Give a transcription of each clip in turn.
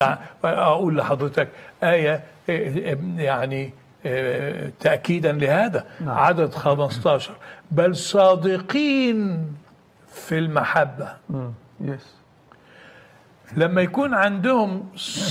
اقول لحضرتك ايه يعني تاكيدا لهذا نعم. عدد 15 بل صادقين في المحبه مم. يس لما يكون عندهم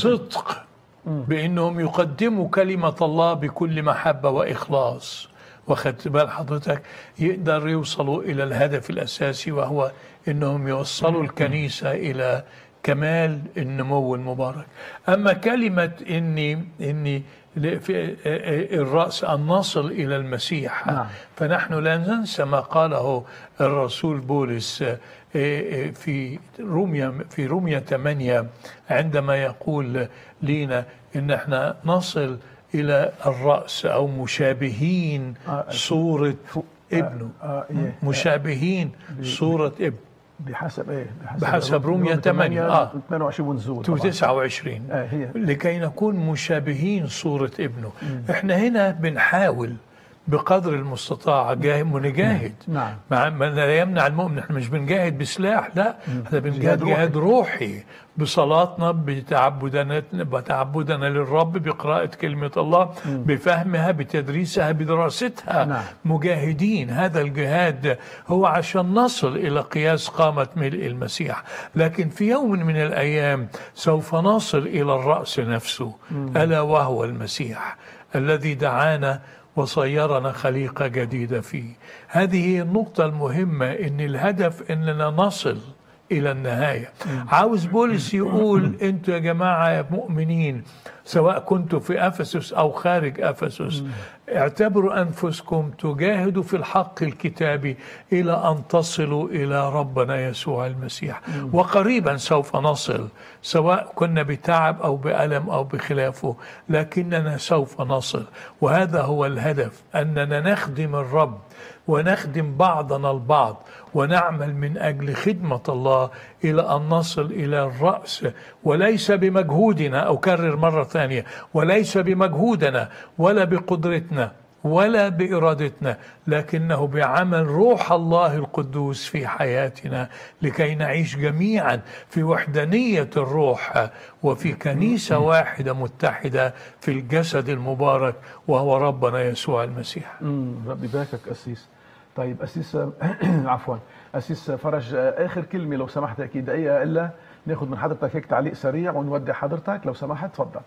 صدق بانهم يقدموا كلمه الله بكل محبه واخلاص واخدت بال حضرتك يقدر يوصلوا الى الهدف الاساسي وهو انهم يوصلوا الكنيسه الى كمال النمو المبارك اما كلمه اني اني ل- في الراس ان نصل الى المسيح نعم. فنحن لا ننسى ما قاله الرسول بولس آه، آه، في روميا في روميا 8 عندما يقول لينا ان احنا نصل الى الراس او مشابهين آه، صوره فوق- ابنه آه إيه. مشابهين صوره ابن بحسب ايه بحسب رومية 8 آه. 22 ونزول طبعاً. 29 آه هي لكي نكون مشابهين صورة ابنه احنا هنا بنحاول بقدر المستطاع جاه- نجاهد نعم. مع ما لا يمنع المؤمن احنا مش بنجاهد بسلاح لا احنا بنجاهد جهاد روحي. جهاد روحي بصلاتنا بتعبدنا بتعبدنا للرب بقراءة كلمة الله بفهمها بتدريسها بدراستها نعم. مجاهدين هذا الجهاد هو عشان نصل إلى قياس قامة ملء المسيح لكن في يوم من الأيام سوف نصل إلى الرأس نفسه ألا وهو المسيح الذي دعانا وصيرنا خليقة جديدة فيه هذه هي النقطة المهمة إن الهدف إننا نصل إلى النهاية عاوز بولس يقول أنتوا يا جماعة يا مؤمنين سواء كنتوا في أفسس أو خارج أفسس اعتبروا أنفسكم تجاهدوا في الحق الكتابي إلى أن تصلوا إلى ربنا يسوع المسيح وقريبا سوف نصل سواء كنا بتعب أو بألم أو بخلافه لكننا سوف نصل وهذا هو الهدف أننا نخدم الرب ونخدم بعضنا البعض ونعمل من اجل خدمه الله الى ان نصل الى الراس وليس بمجهودنا اكرر مره ثانيه وليس بمجهودنا ولا بقدرتنا ولا بارادتنا لكنه بعمل روح الله القدوس في حياتنا لكي نعيش جميعا في وحدانيه الروح وفي كنيسه واحده متحده في الجسد المبارك وهو ربنا يسوع المسيح امم ربي يباركك اسيس طيب اسيس عفوا اسيس فرج اخر كلمه لو سمحت اكيد دقيقه الا ناخذ من حضرتك هيك تعليق سريع ونودع حضرتك لو سمحت تفضل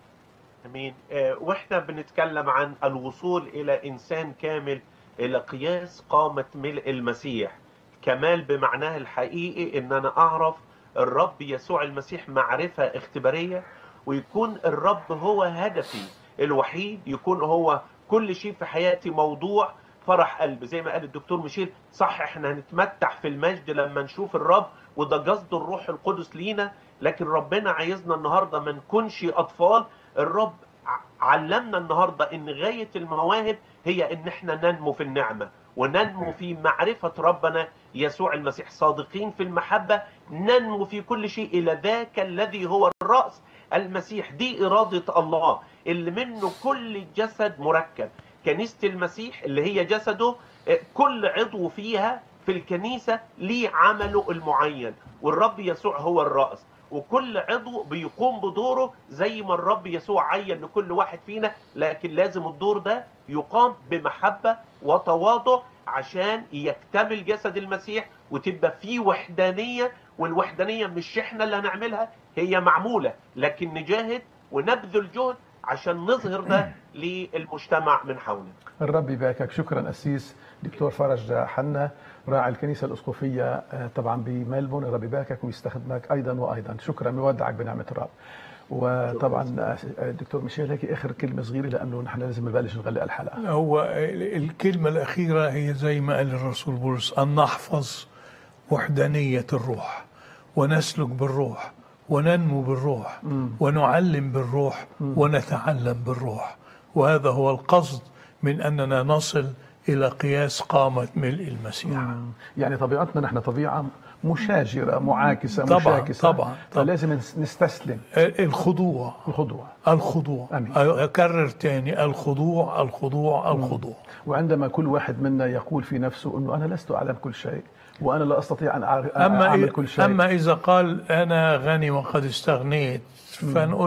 امين آه، واحنا بنتكلم عن الوصول الى انسان كامل الى قياس قامه ملء المسيح كمال بمعناه الحقيقي ان انا اعرف الرب يسوع المسيح معرفه اختباريه ويكون الرب هو هدفي الوحيد يكون هو كل شيء في حياتي موضوع فرح قلب زي ما قال الدكتور ميشيل صح احنا هنتمتع في المجد لما نشوف الرب وده قصد الروح القدس لينا لكن ربنا عايزنا النهارده ما نكونش اطفال الرب ع- علمنا النهارده ان غايه المواهب هي ان احنا ننمو في النعمه وننمو في معرفه ربنا يسوع المسيح صادقين في المحبه ننمو في كل شيء الى ذاك الذي هو الراس المسيح دي اراده الله اللي منه كل الجسد مركب كنيسه المسيح اللي هي جسده آه، كل عضو فيها في الكنيسه ليه عمله المعين والرب يسوع هو الراس وكل عضو بيقوم بدوره زي ما الرب يسوع عين لكل واحد فينا لكن لازم الدور ده يقام بمحبة وتواضع عشان يكتمل جسد المسيح وتبقى فيه وحدانية والوحدانية مش احنا اللي هنعملها هي معمولة لكن نجاهد ونبذل جهد عشان نظهر ده للمجتمع من حولنا الرب يباركك شكرا اسيس دكتور فرج حنا راعي الكنيسه الاسقفيه آه، طبعا بملبون الرب يباركك ويستخدمك ايضا وايضا شكرا بودعك بنعمه الرب وطبعا آه، دكتور ميشيل هيك اخر كلمه صغيره لانه نحن لازم نبلش نغلق الحلقه هو الكلمة الأخيرة هي زي ما قال الرسول بولس أن نحفظ وحدانية الروح ونسلك بالروح وننمو بالروح ونعلم بالروح ونتعلم بالروح وهذا هو القصد من أننا نصل إلى قياس قامة ملء المسيح يعني طبيعتنا نحن طبيعه مشاجره معاكسه طبعاً، مشاكسه طبعاً، طبعاً. فلازم نس- نستسلم الخضوع الخضوع الخضوع آمين. أكرر تاني الخضوع الخضوع الخضوع وعندما كل واحد منا يقول في نفسه انه انا لست اعلم كل شيء وانا لا استطيع ان أعر- أما اعمل إ- كل شيء أما إذا قال أنا غني وقد استغنيت فنقول